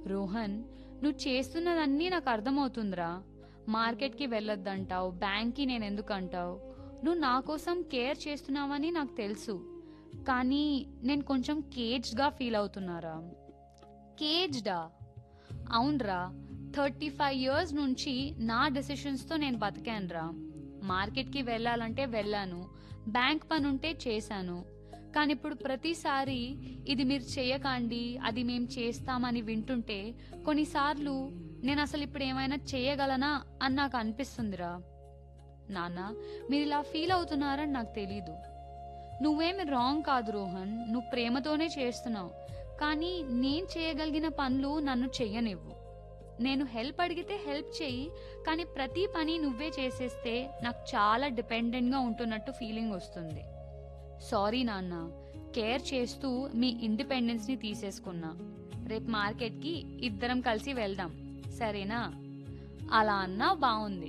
రోహన్ నువ్వు చేస్తున్నదన్నీ నాకు అర్థమవుతుందిరా మార్కెట్కి వెళ్ళొద్దంటావు బ్యాంక్కి నేను ఎందుకు అంటావు నువ్వు నా కోసం కేర్ చేస్తున్నావని నాకు తెలుసు కానీ నేను కొంచెం కేజ్డ్గా ఫీల్ అవుతున్నారా కేజ్డా అవునరా థర్టీ ఫైవ్ ఇయర్స్ నుంచి నా డెసిషన్స్తో నేను బతికానురా మార్కెట్కి వెళ్ళాలంటే వెళ్ళాను బ్యాంక్ పని ఉంటే చేశాను కానీ ఇప్పుడు ప్రతిసారి ఇది మీరు చేయకండి అది మేము చేస్తామని వింటుంటే కొన్నిసార్లు నేను అసలు ఇప్పుడు ఏమైనా చేయగలనా అని నాకు అనిపిస్తుందిరా నాన్న మీరు ఇలా ఫీల్ అవుతున్నారని నాకు తెలీదు నువ్వేమి రాంగ్ కాదు రోహన్ నువ్వు ప్రేమతోనే చేస్తున్నావు కానీ నేను చేయగలిగిన పనులు నన్ను చెయ్యనివ్వు నేను హెల్ప్ అడిగితే హెల్ప్ చెయ్యి కానీ ప్రతి పని నువ్వే చేసేస్తే నాకు చాలా డిపెండెంట్గా ఉంటున్నట్టు ఫీలింగ్ వస్తుంది సారీ నాన్న కేర్ చేస్తూ మీ ఇండిపెండెన్స్ని తీసేసుకున్నా రేపు మార్కెట్కి ఇద్దరం కలిసి వెళ్దాం సరేనా అలా అన్నా బాగుంది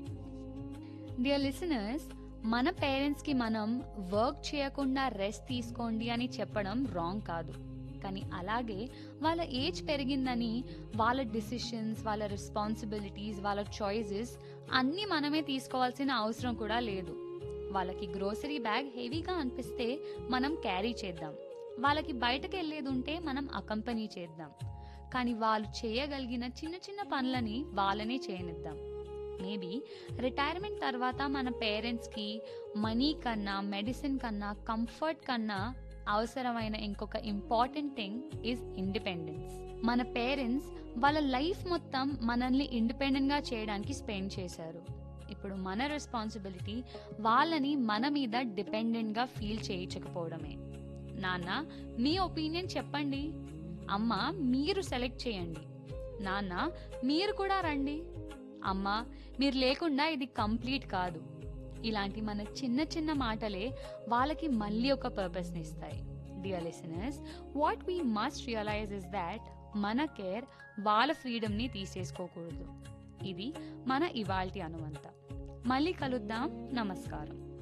డియర్ లిసనర్స్ మన పేరెంట్స్కి మనం వర్క్ చేయకుండా రెస్ట్ తీసుకోండి అని చెప్పడం రాంగ్ కాదు కానీ అలాగే వాళ్ళ ఏజ్ పెరిగిందని వాళ్ళ డిసిషన్స్ వాళ్ళ రెస్పాన్సిబిలిటీస్ వాళ్ళ చాయిసెస్ అన్నీ మనమే తీసుకోవాల్సిన అవసరం కూడా లేదు వాళ్ళకి గ్రోసరీ బ్యాగ్ హెవీగా అనిపిస్తే మనం క్యారీ చేద్దాం వాళ్ళకి బయటకు వెళ్ళేది ఉంటే మనం అకంపెనీ చేద్దాం కానీ వాళ్ళు చేయగలిగిన చిన్న చిన్న పనులని వాళ్ళనే చేయనిద్దాం మేబీ రిటైర్మెంట్ తర్వాత మన పేరెంట్స్కి మనీ కన్నా మెడిసిన్ కన్నా కంఫర్ట్ కన్నా అవసరమైన ఇంకొక ఇంపార్టెంట్ థింగ్ ఈజ్ ఇండిపెండెన్స్ మన పేరెంట్స్ వాళ్ళ లైఫ్ మొత్తం మనల్ని ఇండిపెండెంట్గా చేయడానికి స్పెండ్ చేశారు ఇప్పుడు మన రెస్పాన్సిబిలిటీ వాళ్ళని మన మీద డిపెండెంట్గా ఫీల్ చేయించకపోవడమే నాన్న మీ ఒపీనియన్ చెప్పండి అమ్మ మీరు సెలెక్ట్ చేయండి నాన్న మీరు కూడా రండి అమ్మ మీరు లేకుండా ఇది కంప్లీట్ కాదు ఇలాంటి మన చిన్న చిన్న మాటలే వాళ్ళకి మళ్ళీ ఒక పర్పస్ని ఇస్తాయి dear listeners what we must realise is that మన కేర్ వాళ్ళ ఫ్రీడమ్ని తీసేసుకోకూడదు ఇది మన ఇవాల్టి అనువంత మళ్ళీ కలుద్దాం నమస్కారం